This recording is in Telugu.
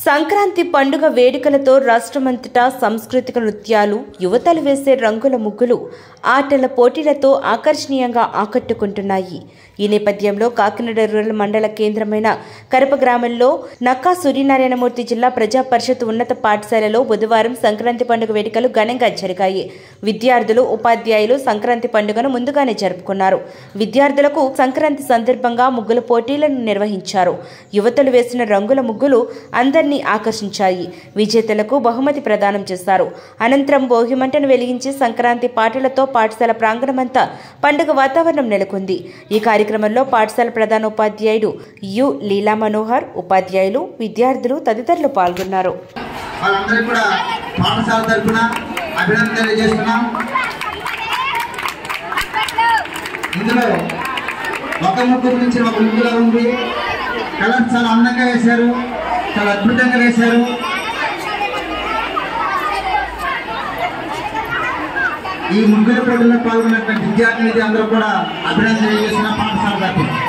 సంక్రాంతి పండుగ వేడుకలతో రాష్ట్రమంతటా సాంస్కృతిక నృత్యాలు యువతలు వేసే రంగుల ముగ్గులు ఆటల పోటీలతో ఆకర్షణీయంగా ఆకట్టుకుంటున్నాయి ఈ నేపథ్యంలో కాకినాడ రూరల్ మండల కేంద్రమైన కరప గ్రామంలో నక్కా సూర్యనారాయణమూర్తి జిల్లా ప్రజా పరిషత్ ఉన్నత పాఠశాలలో బుధవారం సంక్రాంతి పండుగ వేడుకలు ఘనంగా జరిగాయి విద్యార్థులు ఉపాధ్యాయులు సంక్రాంతి పండుగను ముందుగానే జరుపుకున్నారు విద్యార్థులకు సంక్రాంతి సందర్భంగా ముగ్గుల పోటీలను నిర్వహించారు యువతలు వేసిన రంగుల ముగ్గులు అందరినీ ఆకర్షించాయి విజేతలకు బహుమతి ప్రదానం చేశారు అనంతరం భోగిమంటను వెలిగించి సంక్రాంతి పాటలతో పాఠశాల ప్రాంగణమంతా పండుగ వాతావరణం నెలకొంది ఈ కార్యక్రమంలో పాఠశాల ప్రధాన ఉపాధ్యాయుడు యు లీలా మనోహర్ ఉపాధ్యాయులు విద్యార్థులు తదితరులు పాల్గొన్నారు వాళ్ళందరికీ కూడా పాఠశాల తరఫున అభినందన తెలియజేస్తున్నాం ఇందులో ఒక ముగ్గు నుంచి ఒక ముగ్గులో ఉంది కలర్స్ చాలా అందంగా వేశారు చాలా అద్భుతంగా వేశారు ఈ ముగ్గుల పోటీలో పాల్గొన్నటువంటి విద్యార్థి అందరూ కూడా అభినందన తెలియజేస్తున్న పాఠశాల తరఫున